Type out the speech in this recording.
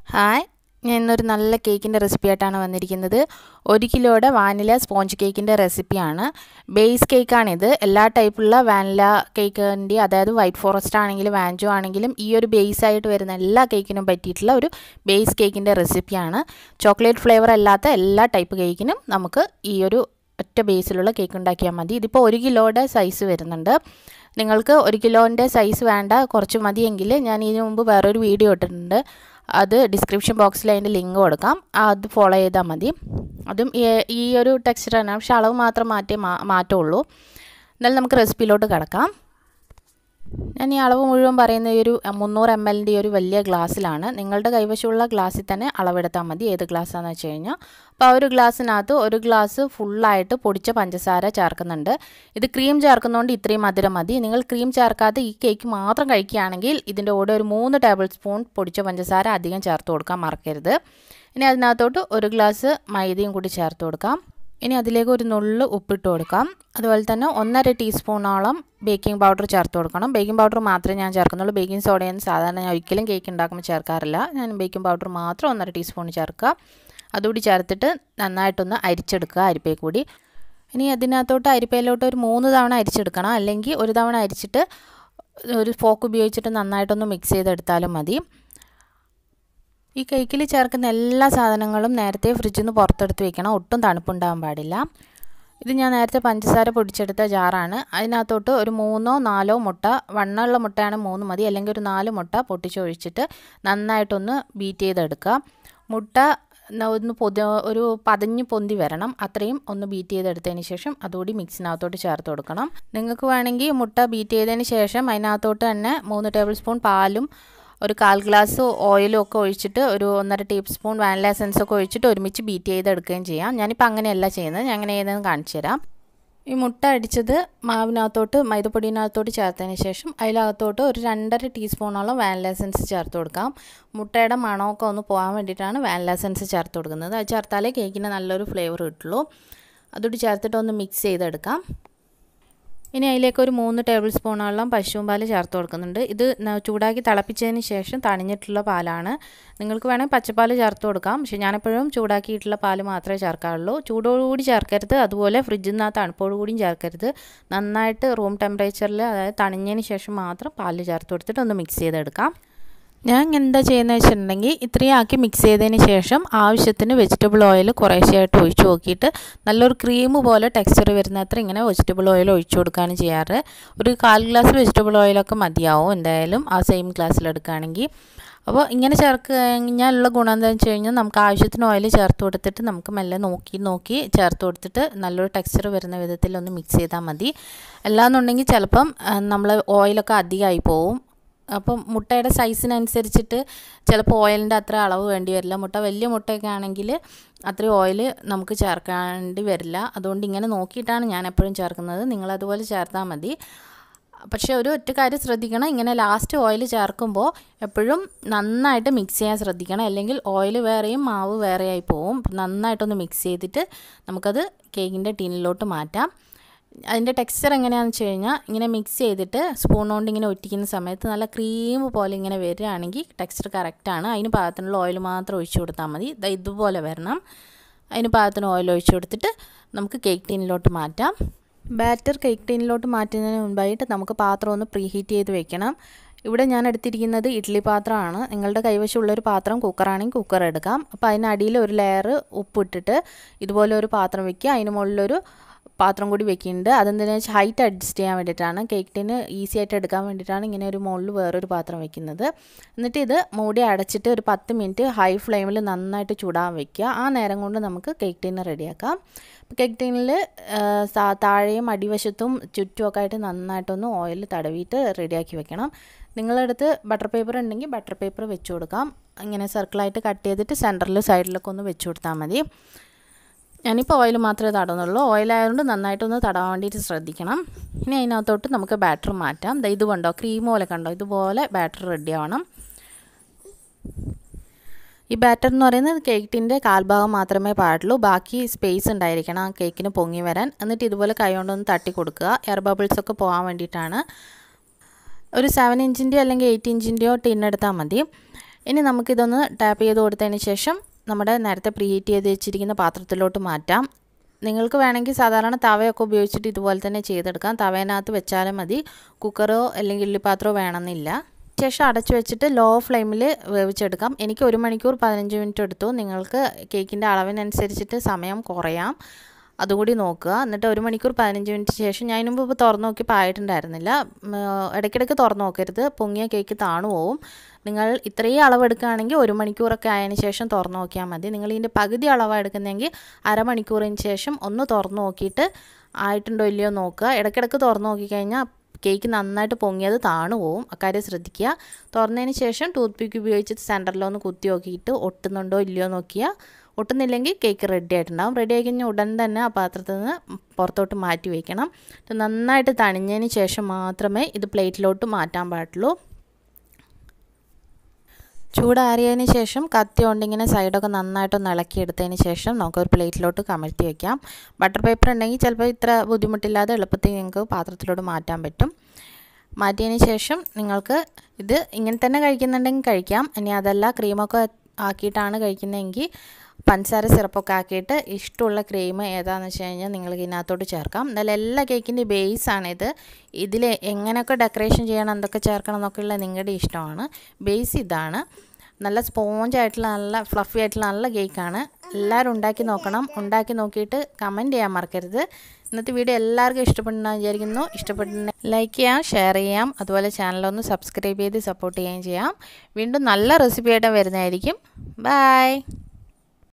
hi ഞാൻ ഇന്നൊരു നല്ല കേക്കിൻ്റെ റെസിപ്പി ആയിട്ടാണ് വന്നിരിക്കുന്നത് ഒരു കിലോയുടെ വാനില സ്പോഞ്ച് കേക്കിൻ്റെ റെസിപ്പിയാണ് ബേസ് കേക്കാണിത് എല്ലാ ടൈപ്പുള്ള വാനില കേക്കിൻ്റെ അതായത് വൈറ്റ് ഫോറസ്റ്റ് ആണെങ്കിലും വാൻജോ ആണെങ്കിലും ഈ ഒരു ബേസ് ആയിട്ട് വരുന്ന എല്ലാ കേക്കിനും പറ്റിയിട്ടുള്ള ഒരു ബേസ് കേക്കിൻ്റെ റെസിപ്പിയാണ് ചോക്ലേറ്റ് ഫ്ലേവർ അല്ലാത്ത എല്ലാ ടൈപ്പ് കേക്കിനും നമുക്ക് ഈ ഒരു ഒറ്റ ബേസിലുള്ള കേക്ക് ഉണ്ടാക്കിയാൽ മതി ഇതിപ്പോൾ ഒരു കിലോയുടെ സൈസ് വരുന്നുണ്ട് നിങ്ങൾക്ക് ഒരു കിലോൻ്റെ സൈസ് വേണ്ട കുറച്ച് മതിയെങ്കിൽ ഞാൻ ഇതിനു മുമ്പ് വേറൊരു വീഡിയോ ഇട്ടിട്ടുണ്ട് അത് ഡിസ്ക്രിപ്ഷൻ ബോക്സിൽ അതിൻ്റെ ലിങ്ക് കൊടുക്കാം അത് ഫോളോ ചെയ്താൽ മതി അതും ഈ ഒരു ടെക്സ്ചർ തന്നെ പക്ഷെ അളവ് മാത്രം മാറ്റേ മാറ്റമുള്ളൂ എന്നാലും നമുക്ക് റെസിപ്പിയിലോട്ട് കിടക്കാം ഞാൻ ഈ അളവ് മുഴുവൻ പറയുന്ന ഈ ഒരു മുന്നൂറ് എം എല്ലിൻ്റെ ഒരു വലിയ ഗ്ലാസ്സിലാണ് നിങ്ങളുടെ കൈവശമുള്ള ഗ്ലാസ്സിൽ തന്നെ അളവെടുത്താൽ മതി ഏത് ഗ്ലാസ്സാണെന്ന് വെച്ച് കഴിഞ്ഞാൽ അപ്പോൾ ആ ഒരു ഗ്ലാസ്സിനകത്ത് ഒരു ഗ്ലാസ് ഫുള്ളായിട്ട് പൊടിച്ച പഞ്ചസാര ചേർക്കുന്നുണ്ട് ഇത് ക്രീം ചേർക്കുന്നതുകൊണ്ട് ഇത്രയും മധുരം മതി നിങ്ങൾ ക്രീം ചേർക്കാതെ ഈ കേക്ക് മാത്രം കഴിക്കുകയാണെങ്കിൽ ഇതിൻ്റെ കൂടെ ഒരു മൂന്ന് ടേബിൾ സ്പൂൺ പൊടിച്ച പഞ്ചസാര അധികം ചേർത്ത് കൊടുക്കാൻ മറക്കരുത് ഇനി അതിനകത്തോട്ട് ഒരു ഗ്ലാസ് മൈദയും കൂടി ചേർത്ത് കൊടുക്കാം ഇനി അതിലേക്ക് ഒരു നുള്ളു ഉപ്പിട്ട് കൊടുക്കാം അതുപോലെ തന്നെ ഒന്നര ടീസ്പൂണോളം ബേക്കിംഗ് പൗഡർ ചേർത്ത് കൊടുക്കണം ബേക്കിംഗ് പൗഡർ മാത്രമേ ഞാൻ ചേർക്കുന്നുള്ളൂ ബേക്കിംഗ് സോഡയൊന്നും സാധാരണ ഞാൻ ഒരിക്കലും കേക്ക് ഉണ്ടാക്കുമ്പോൾ ചേർക്കാറില്ല ഞാൻ ബേക്കിംഗ് പൗഡർ മാത്രം ഒന്നര ടീസ്പൂൺ ചേർക്കുക അതുകൂടി ചേർത്തിട്ട് നന്നായിട്ടൊന്ന് അരിച്ചെടുക്കുക അരിപ്പയിൽ കൂടി ഇനി അതിനകത്തോട്ട് അരിപ്പയിലോട്ട് ഒരു മൂന്ന് തവണ അരിച്ചെടുക്കണം അല്ലെങ്കിൽ ഒരു തവണ അരിച്ചിട്ട് ഒരു ഫോക്ക് ഉപയോഗിച്ചിട്ട് നന്നായിട്ടൊന്ന് മിക്സ് ചെയ്തെടുത്താലും മതി ഈ കേക്കിൽ ചേർക്കുന്ന എല്ലാ സാധനങ്ങളും നേരത്തെ ഫ്രിഡ്ജിൽ നിന്ന് പുറത്തെടുത്ത് വെക്കണം ഒട്ടും തണുപ്പുണ്ടാകാൻ പാടില്ല ഇത് ഞാൻ നേരത്തെ പഞ്ചസാര പൊടിച്ചെടുത്ത ജാറാണ് അതിനകത്തോട്ട് ഒരു മൂന്നോ നാലോ മുട്ട വണ്ണമുള്ള മുട്ടയാണ് മൂന്ന് മതി അല്ലെങ്കിൽ ഒരു നാല് മുട്ട പൊട്ടിച്ചൊഴിച്ചിട്ട് നന്നായിട്ടൊന്ന് ബീറ്റ് ചെയ്തെടുക്കുക മുട്ട ഒന്ന് പൊതി ഒരു പതഞ്ഞ് പൊന്തി വരണം അത്രയും ഒന്ന് ബീറ്റ് ചെയ്തെടുത്തതിന് ശേഷം അതുകൂടി മിക്സിനകത്തോട്ട് ചേർത്ത് കൊടുക്കണം നിങ്ങൾക്ക് വേണമെങ്കിൽ മുട്ട ബീറ്റ് ചെയ്തതിന് ശേഷം അതിനകത്തോട്ട് തന്നെ മൂന്ന് ടേബിൾ സ്പൂൺ പാലും ഒരു കാൽ ഗ്ലാസ് ഓയിലും ഒക്കെ ഒഴിച്ചിട്ട് ഒരു ഒന്നര ടീസ്പൂൺ സ്പൂൺ വാനില എസൻസ് ഒക്കെ ഒഴിച്ചിട്ട് ഒരുമിച്ച് ബീറ്റ് ചെയ്തെടുക്കുകയും ചെയ്യാം ഞാനിപ്പോൾ അങ്ങനെയല്ല ചെയ്യുന്നത് ഞാൻ അങ്ങനെ ചെയ്യുന്നതെന്ന് കാണിച്ചു തരാം ഈ മുട്ട അടിച്ചത് മാവിനകത്തോട്ട് മൈദപ്പൊടിനകത്തോട്ട് ചേർത്തതിന് ശേഷം അതിനകത്തോട്ട് ഒരു രണ്ടര ടീസ്പൂണോളം വാനില എസൻസ് ചേർത്ത് കൊടുക്കാം മുട്ടയുടെ മണമൊക്കെ ഒന്ന് പോകാൻ വേണ്ടിയിട്ടാണ് വാനില എസൻസ് ചേർത്ത് കൊടുക്കുന്നത് അത് ചേർത്താലേ കേക്കിന് നല്ലൊരു ഫ്ലേവർ കിട്ടുള്ളൂ അതുകൂടി ചേർത്തിട്ട് ഒന്ന് മിക്സ് ചെയ്തെടുക്കാം ഇനി അതിലേക്ക് ഒരു മൂന്ന് ടേബിൾ സ്പൂണോളം പശുവും പാൽ ചേർത്ത് കൊടുക്കുന്നുണ്ട് ഇത് ചൂടാക്കി തിളപ്പിച്ചതിന് ശേഷം തണിഞ്ഞിട്ടുള്ള പാലാണ് നിങ്ങൾക്ക് വേണമെങ്കിൽ പച്ചപ്പാൽ ചേർത്ത് കൊടുക്കാം പക്ഷേ ഞാനെപ്പോഴും ചൂടാക്കിയിട്ടുള്ള പാൽ മാത്രമേ ചേർക്കാറുള്ളൂ ചൂടോടുകൂടി ചേർക്കരുത് അതുപോലെ ഫ്രിഡ്ജിൽ നിന്ന് ആ തണുപ്പോടു കൂടിയും ചേർക്കരുത് നന്നായിട്ട് റൂം ടെമ്പറേച്ചറിൽ അതായത് തണിഞ്ഞതിന് ശേഷം മാത്രം പാൽ ചേർത്ത് കൊടുത്തിട്ട് ഒന്ന് മിക്സ് ചെയ്തെടുക്കാം ഞാൻ എന്താ ചെയ്യുന്നത് വെച്ചിട്ടുണ്ടെങ്കിൽ ഇത്രയും ആക്കി മിക്സ് ചെയ്തതിന് ശേഷം ആവശ്യത്തിന് വെജിറ്റബിൾ ഓയിൽ കുറേശ്ശെയായിട്ട് ഒഴിച്ച് നോക്കിയിട്ട് നല്ലൊരു ക്രീം പോലെ ടെക്സ്ചർ വരുന്നത്ര ഇങ്ങനെ വെജിറ്റബിൾ ഓയിൽ ഒഴിച്ചു കൊടുക്കുകയാണ് ചെയ്യാറ് ഒരു കാൽ ഗ്ലാസ് വെജിറ്റബിൾ ഓയിലൊക്കെ മതിയാവും എന്തായാലും ആ സെയിം ഗ്ലാസ്സിൽ എടുക്കുകയാണെങ്കിൽ അപ്പോൾ ഇങ്ങനെ ചേർക്ക് കഴിഞ്ഞാലുള്ള ഗുണം എന്താണെന്ന് വെച്ച് കഴിഞ്ഞാൽ നമുക്ക് ആവശ്യത്തിന് ഓയിൽ ചേർത്ത് കൊടുത്തിട്ട് നമുക്ക് മെല്ലെ നോക്കി നോക്കി ചേർത്ത് കൊടുത്തിട്ട് നല്ലൊരു ടെക്സ്ചർ വരുന്ന വിധത്തിൽ ഒന്ന് മിക്സ് ചെയ്താൽ മതി അല്ലാന്നുണ്ടെങ്കിൽ ചിലപ്പം നമ്മൾ ഓയിലൊക്കെ അധികമായി പോവും അപ്പം മുട്ടയുടെ സൈസിനനുസരിച്ചിട്ട് ചിലപ്പോൾ ഓയിലിൻ്റെ അത്ര അളവ് വേണ്ടി വരില്ല മുട്ട വലിയ മുട്ടയൊക്കെ ആണെങ്കിൽ അത്രയും ഓയിൽ നമുക്ക് ചേർക്കേണ്ടി വരില്ല അതുകൊണ്ട് ഇങ്ങനെ നോക്കിയിട്ടാണ് ഞാൻ എപ്പോഴും ചേർക്കുന്നത് നിങ്ങളതുപോലെ ചേർത്താൽ മതി പക്ഷേ ഒരു ഒറ്റ കാര്യം ശ്രദ്ധിക്കണം ഇങ്ങനെ ലാസ്റ്റ് ഓയിൽ ചേർക്കുമ്പോൾ എപ്പോഴും നന്നായിട്ട് മിക്സ് ചെയ്യാൻ ശ്രദ്ധിക്കണം അല്ലെങ്കിൽ ഓയിൽ വേറെയും മാവ് വേറെയായി പോവും നന്നായിട്ടൊന്ന് മിക്സ് ചെയ്തിട്ട് നമുക്കത് കേക്കിൻ്റെ ടിന്നിലോട്ട് മാറ്റാം അതിൻ്റെ ടെക്സ്ചർ എങ്ങനെയാണെന്ന് വെച്ച് കഴിഞ്ഞാൽ ഇങ്ങനെ മിക്സ് ചെയ്തിട്ട് സ്പൂൺ കൊണ്ട് ഇങ്ങനെ ഒറ്റിക്കുന്ന സമയത്ത് നല്ല ക്രീം പോലെ ഇങ്ങനെ വരികയാണെങ്കിൽ ടെക്സ്ചർ കറക്റ്റാണ് അതിന് പാകത്തിനുള്ള ഓയിൽ മാത്രം ഒഴിച്ചു കൊടുത്താൽ മതി ഇതുപോലെ വരണം അതിന് പാകത്തിന് ഓയിൽ ഒഴിച്ചു കൊടുത്തിട്ട് നമുക്ക് കേക്ക് ടീനിലോട്ട് മാറ്റാം ബാറ്റർ കേക്ക് ടീനിലോട്ട് മാറ്റുന്നതിന് മുൻപായിട്ട് നമുക്ക് പാത്രം ഒന്ന് പ്രീ ഹീറ്റ് ചെയ്ത് വെക്കണം ഇവിടെ ഞാൻ എടുത്തിരിക്കുന്നത് ഇഡ്ഡലി പാത്രമാണ് നിങ്ങളുടെ കൈവശമുള്ളൊരു പാത്രം കുക്കറാണെങ്കിൽ കുക്കർ എടുക്കാം അപ്പോൾ അതിനടിയിൽ ഒരു ലെയർ ഉപ്പിട്ടിട്ട് ഇതുപോലെ ഒരു പാത്രം വെക്കുക അതിന് മുകളിലൊരു പാത്രം കൂടി വെക്കുന്നുണ്ട് അതെന്തിനാ വെച്ചാൽ ഹൈറ്റ് അഡ്ജസ്റ്റ് ചെയ്യാൻ വേണ്ടിയിട്ടാണ് കേക്ക് ടിന് ഈസി ആയിട്ട് എടുക്കാൻ വേണ്ടിയിട്ടാണ് ഇങ്ങനെ ഒരു മുകളിൽ വേറൊരു പാത്രം വെക്കുന്നത് എന്നിട്ട് ഇത് മൂടി അടച്ചിട്ട് ഒരു പത്ത് മിനിറ്റ് ഹൈ ഫ്ലെയിമിൽ നന്നായിട്ട് ചൂടാൻ വെക്കുക ആ നേരം കൊണ്ട് നമുക്ക് കേക്ക് ടീന് റെഡിയാക്കാം കേക്ക് ടീനിൽ താഴെയും അടിവശത്തും ചുറ്റുമൊക്കെ ആയിട്ട് നന്നായിട്ടൊന്ന് ഓയിൽ തടവിയിട്ട് റെഡിയാക്കി വെക്കണം നിങ്ങളടുത്ത് ബട്ടർ പേപ്പർ ഉണ്ടെങ്കിൽ ബട്ടർ പേപ്പർ വെച്ച് കൊടുക്കാം ഇങ്ങനെ സർക്കിളായിട്ട് കട്ട് ചെയ്തിട്ട് സെൻറ്ററിൽ സൈഡിലൊക്കെ ഒന്ന് വെച്ച് കൊടുത്താൽ മതി ഞാനിപ്പോൾ ഓയിൽ മാത്രമേ തടവുന്നുള്ളൂ ഓയിലായതുകൊണ്ട് നന്നായിട്ടൊന്ന് തടവാൻ വേണ്ടിയിട്ട് ശ്രദ്ധിക്കണം ഇനി അതിനകത്തോട്ട് നമുക്ക് ബാറ്റർ മാറ്റാം ഇത് കണ്ടോ ക്രീം പോലെ കണ്ടോ ഇതുപോലെ ബാറ്റർ റെഡി ആവണം ഈ ബാറ്റർ എന്ന് പറയുന്നത് കേക്ക് ടിൻ്റെ കാൽഭാഗം മാത്രമേ പാടുള്ളൂ ബാക്കി സ്പേസ് ഉണ്ടായിരിക്കണം ആ കേക്കിന് പൊങ്ങി വരാൻ എന്നിട്ട് ഇതുപോലെ കൈ കൊണ്ടൊന്ന് തട്ടി കൊടുക്കുക എയർ ബബിൾസ് ഒക്കെ പോകാൻ വേണ്ടിയിട്ടാണ് ഒരു സെവൻ ഇഞ്ചിൻ്റെയോ അല്ലെങ്കിൽ എയ്റ്റ് ഇഞ്ചിൻ്റെയോ ടിന്നെടുത്താൽ മതി ഇനി നമുക്കിതൊന്ന് ടാപ്പ് ചെയ്ത് കൊടുത്തതിന് ശേഷം നമ്മുടെ നേരത്തെ പ്രീഹീറ്റ് ചെയ്ത് വെച്ചിരിക്കുന്ന പാത്രത്തിലോട്ട് മാറ്റാം നിങ്ങൾക്ക് വേണമെങ്കിൽ സാധാരണ തവയൊക്കെ ഉപയോഗിച്ചിട്ട് ഇതുപോലെ തന്നെ ചെയ്തെടുക്കാം തവേനകത്ത് വെച്ചാലും മതി കുക്കറോ അല്ലെങ്കിൽ ഇള്ളിപ്പാത്രമോ വേണമെന്നില്ല ശേഷം അടച്ചു വെച്ചിട്ട് ലോ ഫ്ലെയിമിൽ വേവിച്ചെടുക്കാം എനിക്ക് ഒരു മണിക്കൂർ പതിനഞ്ച് മിനിറ്റ് എടുത്തു നിങ്ങൾക്ക് കേക്കിൻ്റെ അളവിനനുസരിച്ചിട്ട് സമയം കുറയാം അതുകൂടി നോക്കുക എന്നിട്ട് ഒരു മണിക്കൂർ പതിനഞ്ച് മിനിറ്റ് ശേഷം ഞാൻ മുമ്പ് ഇപ്പോൾ തുറന്നു നോക്കിയപ്പോൾ ആയിട്ടുണ്ടായിരുന്നില്ല ഇടയ്ക്കിടയ്ക്ക് തുറന്നു നോക്കരുത് പൊങ്ങിയ കേക്ക് താണു പോവും നിങ്ങൾ ഇത്രയും അളവെടുക്കുകയാണെങ്കിൽ ഒരു മണിക്കൂറൊക്കെ ആയതിന് ശേഷം തുറന്നു നോക്കിയാൽ മതി നിങ്ങൾ ഇതിൻ്റെ പകുതി അളവാണ് എടുക്കുന്നതെങ്കിൽ അരമണിക്കൂറിന് ശേഷം ഒന്ന് തുറന്നു നോക്കിയിട്ട് ആയിട്ടുണ്ടോ ഇല്ലയോ നോക്കുക ഇടയ്ക്കിടയ്ക്ക് തുറന്നു നോക്കിക്കഴിഞ്ഞാൽ കേക്ക് നന്നായിട്ട് പൊങ്ങിയത് താണു പോവും അക്കാര്യം ശ്രദ്ധിക്കുക തുറന്നതിന് ശേഷം ടൂത്ത് പിക്ക് ഉപയോഗിച്ച് സെൻറ്ററിലൊന്ന് കുത്തി നോക്കിയിട്ട് ഒട്ടുന്നുണ്ടോ ഇല്ലയോ നോക്കിയാൽ ഒട്ടുന്നില്ലെങ്കിൽ കേക്ക് റെഡി ആയിട്ടുണ്ടാവും റെഡി ആയി കഴിഞ്ഞാൽ ഉടൻ തന്നെ ആ പാത്രത്തിൽ നിന്ന് പുറത്തോട്ട് മാറ്റി വയ്ക്കണം നന്നായിട്ട് തണിഞ്ഞതിന് ശേഷം മാത്രമേ ഇത് പ്ലേറ്റിലോട്ട് മാറ്റാൻ പാടുള്ളൂ ചൂടാറിയതിന് ശേഷം കത്തി കൊണ്ടിങ്ങനെ സൈഡൊക്കെ നന്നായിട്ടൊന്ന് ഇളക്കിയെടുത്തതിന് ശേഷം നമുക്കൊരു പ്ലേറ്റിലോട്ട് കമഴ്ത്തി വയ്ക്കാം ബട്ടർ പേപ്പർ ഉണ്ടെങ്കിൽ ചിലപ്പോൾ ഇത്ര ബുദ്ധിമുട്ടില്ലാതെ എളുപ്പത്തിൽ നിങ്ങൾക്ക് പാത്രത്തിലോട്ട് മാറ്റാൻ പറ്റും മാറ്റിയതിന് ശേഷം നിങ്ങൾക്ക് ഇത് ഇങ്ങനെ തന്നെ കഴിക്കുന്നുണ്ടെങ്കിൽ കഴിക്കാം ഇനി അതല്ല ക്രീമൊക്കെ ആക്കിയിട്ടാണ് കഴിക്കുന്നതെങ്കിൽ പഞ്ചസാര സിറപ്പൊക്കെ ആക്കിയിട്ട് ഇഷ്ടമുള്ള ക്രീം ഏതാണെന്ന് വെച്ച് കഴിഞ്ഞാൽ നിങ്ങൾക്ക് ഇതിനകത്തോട്ട് ചേർക്കാം എന്നാലും എല്ലാ കേക്കിൻ്റെ ബേസാണിത് ഇതിൽ എങ്ങനെയൊക്കെ ഡെക്കറേഷൻ ചെയ്യണം എന്തൊക്കെ ചേർക്കണം എന്നൊക്കെയുള്ള നിങ്ങളുടെ ഇഷ്ടമാണ് ബേസ് ഇതാണ് നല്ല സ്പോഞ്ച് ആയിട്ടുള്ള നല്ല ഫ്ലഫി ആയിട്ടുള്ള നല്ല കേക്കാണ് എല്ലാവരും ഉണ്ടാക്കി നോക്കണം ഉണ്ടാക്കി നോക്കിയിട്ട് കമൻറ്റ് ചെയ്യാൻ മറക്കരുത് ഇന്നത്തെ വീഡിയോ എല്ലാവർക്കും ഇഷ്ടപ്പെടുന്ന വിചാരിക്കുന്നു ഇഷ്ടപ്പെടുന്ന ലൈക്ക് ചെയ്യാം ഷെയർ ചെയ്യാം അതുപോലെ ചാനലൊന്ന് സബ്സ്ക്രൈബ് ചെയ്ത് സപ്പോർട്ട് ചെയ്യുകയും ചെയ്യാം വീണ്ടും നല്ല റെസിപ്പി ആയിട്ട് വരുന്നതായിരിക്കും ബൈ